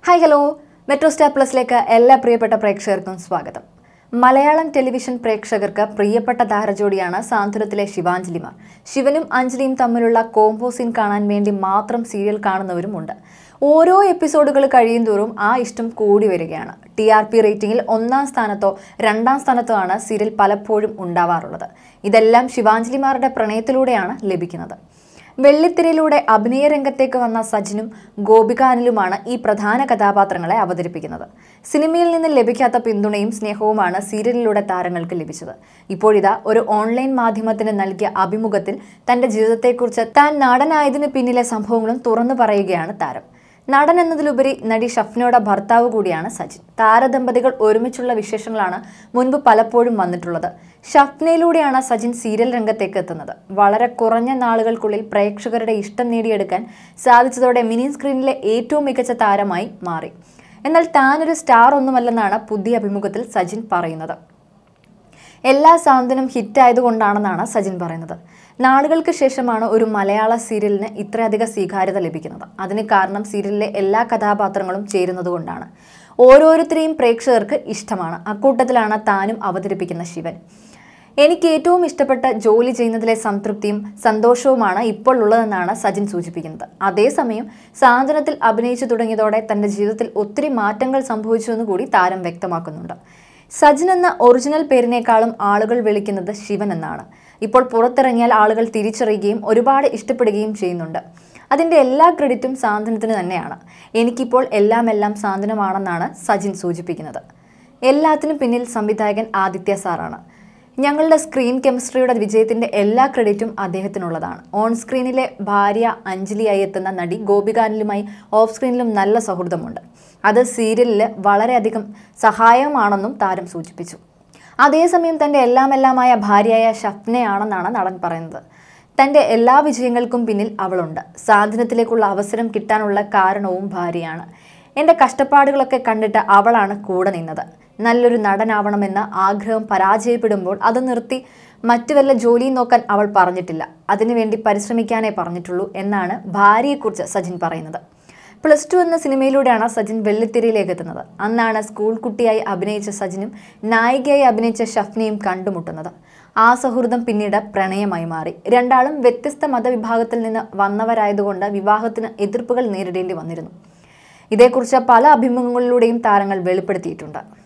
hi hello metro star പ്ലസിലേക്ക് എല്ലാ പ്രിയപ്പെട്ട പ്രേക്ഷകർക്കും സ്വാഗതം മലയാളം ടെലിവിഷൻ പ്രേക്ഷകർക്ക് പ്രിയപ്പെട്ട താരജോഡിയാണ് സാന്ത്വനത്തിലെ ശിവാഞ്ജലിമാർ ശിവനും അഞ്ജലിയും തമ്മിലുള്ള കോംബോ സീൻ കാണാൻ വേണ്ടി മാത്രം സീരിയൽ കാണുന്നവരുമുണ്ട് ഓരോ എപ്പിസോഡുകൾ കഴിയും തോറും ആ ഇഷ്ടം കൂടി വരികയാണ് ടി ആർ പി റേറ്റിംഗിൽ ഒന്നാം സ്ഥാനത്തോ രണ്ടാം സ്ഥാനത്തോ ആണ് സീരിയൽ പലപ്പോഴും ഉണ്ടാവാറുള്ളത് ഇതെല്ലാം ശിവാഞ്ജലിമാരുടെ പ്രണയത്തിലൂടെയാണ് ലഭിക്കുന്നത് വെള്ളിത്തിരയിലൂടെ അഭിനയ രംഗത്തേക്ക് വന്ന സജിനും ഗോപികാനിലുമാണ് ഈ പ്രധാന കഥാപാത്രങ്ങളെ അവതരിപ്പിക്കുന്നത് സിനിമയിൽ നിന്ന് ലഭിക്കാത്ത പിന്തുണയും സ്നേഹവുമാണ് സീരിയലിലൂടെ താരങ്ങൾക്ക് ലഭിച്ചത് ഇപ്പോഴിതാ ഒരു ഓൺലൈൻ മാധ്യമത്തിന് നൽകിയ അഭിമുഖത്തിൽ തന്റെ ജീവിതത്തെക്കുറിച്ച് താൻ നാടനായതിനു പിന്നിലെ സംഭവങ്ങളും തുറന്നു പറയുകയാണ് താരം നടൻ എന്നതിലുപരി നടി ഷഫ്നയുടെ ഭർത്താവ് കൂടിയാണ് സജിൻ താരദമ്പതികൾ ഒരുമിച്ചുള്ള വിശേഷങ്ങളാണ് മുൻപ് പലപ്പോഴും വന്നിട്ടുള്ളത് ഷഫ്നയിലൂടെയാണ് സജിൻ സീരിയൽ രംഗത്തേക്ക് എത്തുന്നത് വളരെ കുറഞ്ഞ നാളുകൾക്കുള്ളിൽ പ്രേക്ഷകരുടെ ഇഷ്ടം നേടിയെടുക്കാൻ സാധിച്ചതോടെ മിനി സ്ക്രീനിലെ ഏറ്റവും മികച്ച താരമായി മാറി എന്നാൽ താനൊരു സ്റ്റാർ ഒന്നുമല്ലെന്നാണ് പുതിയ അഭിമുഖത്തിൽ സജിൻ പറയുന്നത് എല്ലാ സാന്ത്വനം ഹിറ്റായതുകൊണ്ടാണെന്നാണ് സജിൻ പറയുന്നത് നാളുകൾക്ക് ശേഷമാണ് ഒരു മലയാള സീരിയലിന് ഇത്രയധികം സ്വീകാര്യത ലഭിക്കുന്നത് അതിന് കാരണം സീരിയലിലെ എല്ലാ കഥാപാത്രങ്ങളും ചേരുന്നതുകൊണ്ടാണ് ഓരോരുത്തരെയും പ്രേക്ഷകർക്ക് ഇഷ്ടമാണ് അക്കൂട്ടത്തിലാണ് താനും അവതരിപ്പിക്കുന്ന ശിവൻ എനിക്ക് ഏറ്റവും ഇഷ്ടപ്പെട്ട ജോലി ചെയ്യുന്നതിലെ സംതൃപ്തിയും സന്തോഷവുമാണ് ഇപ്പോൾ ഉള്ളതെന്നാണ് സജിൻ സൂചിപ്പിക്കുന്നത് അതേസമയം സാന്ത്വനത്തിൽ അഭിനയിച്ചു തുടങ്ങിയതോടെ തന്റെ ജീവിതത്തിൽ ഒത്തിരി മാറ്റങ്ങൾ സംഭവിച്ചുവെന്ന് കൂടി താരം വ്യക്തമാക്കുന്നുണ്ട് സജിൻ എന്ന ഒറിജിനൽ പേരിനേക്കാളും ആളുകൾ വിളിക്കുന്നത് ശിവൻ എന്നാണ് ഇപ്പോൾ പുറത്തിറങ്ങിയാൽ ആളുകൾ തിരിച്ചറിയുകയും ഒരുപാട് ഇഷ്ടപ്പെടുകയും ചെയ്യുന്നുണ്ട് അതിൻ്റെ എല്ലാ ക്രെഡിറ്റും സാന്ത്വനത്തിന് തന്നെയാണ് എനിക്കിപ്പോൾ എല്ലാം എല്ലാം സാന്ത്വനമാണെന്നാണ് സജിൻ സൂചിപ്പിക്കുന്നത് എല്ലാത്തിനും പിന്നിൽ സംവിധായകൻ ആദിത്യ സാറാണ് ഞങ്ങളുടെ സ്ക്രീൻ കെമിസ്ട്രിയുടെ വിജയത്തിന്റെ എല്ലാ ക്രെഡിറ്റും അദ്ദേഹത്തിനുള്ളതാണ് ഓൺ സ്ക്രീനിലെ ഭാര്യ അഞ്ജലിയായി എത്തുന്ന നടി ഗോപികാനിലുമായി ഓഫ് സ്ക്രീനിലും നല്ല സൗഹൃദമുണ്ട് അത് സീരിയലിൽ വളരെയധികം സഹായമാണെന്നും താരം സൂചിപ്പിച്ചു അതേസമയം തൻ്റെ എല്ലാമെല്ലാമായ ഭാര്യയായ ഷഫ്നയാണെന്നാണ് നടൻ പറയുന്നത് തൻ്റെ എല്ലാ വിജയങ്ങൾക്കും പിന്നിൽ അവളുണ്ട് സാധനത്തിലേക്കുള്ള അവസരം കിട്ടാനുള്ള കാരണവും ഭാര്യയാണ് എൻ്റെ കഷ്ടപ്പാടുകളൊക്കെ കണ്ടിട്ട് അവളാണ് കൂടെ നിന്നത് നല്ലൊരു നടനാവണമെന്ന ആഗ്രഹം പരാജയപ്പെടുമ്പോൾ അത് നിർത്തി മറ്റു വല്ല ജോലിയും നോക്കാൻ അവൾ പറഞ്ഞിട്ടില്ല അതിനുവേണ്ടി പരിശ്രമിക്കാനേ പറഞ്ഞിട്ടുള്ളൂ എന്നാണ് ഭാര്യയെക്കുറിച്ച് സജിൻ പറയുന്നത് പ്ലസ് ടു എന്ന സിനിമയിലൂടെയാണ് സജിൻ വെള്ളിത്തിരയിലേക്ക് എത്തുന്നത് അന്നാണ് സ്കൂൾ കുട്ടിയായി അഭിനയിച്ച സജിനും നായികയായി അഭിനയിച്ച ഷഫ്നയും കണ്ടുമുട്ടുന്നത് ആ സൗഹൃദം പിന്നീട് പ്രണയമായി മാറി രണ്ടാളും വ്യത്യസ്ത മതവിഭാഗത്തിൽ നിന്ന് വന്നവരായതുകൊണ്ട് വിവാഹത്തിന് എതിർപ്പുകൾ നേരിടേണ്ടി വന്നിരുന്നു ഇതേക്കുറിച്ച് പല അഭിമുഖങ്ങളിലൂടെയും താരങ്ങൾ വെളിപ്പെടുത്തിയിട്ടുണ്ട്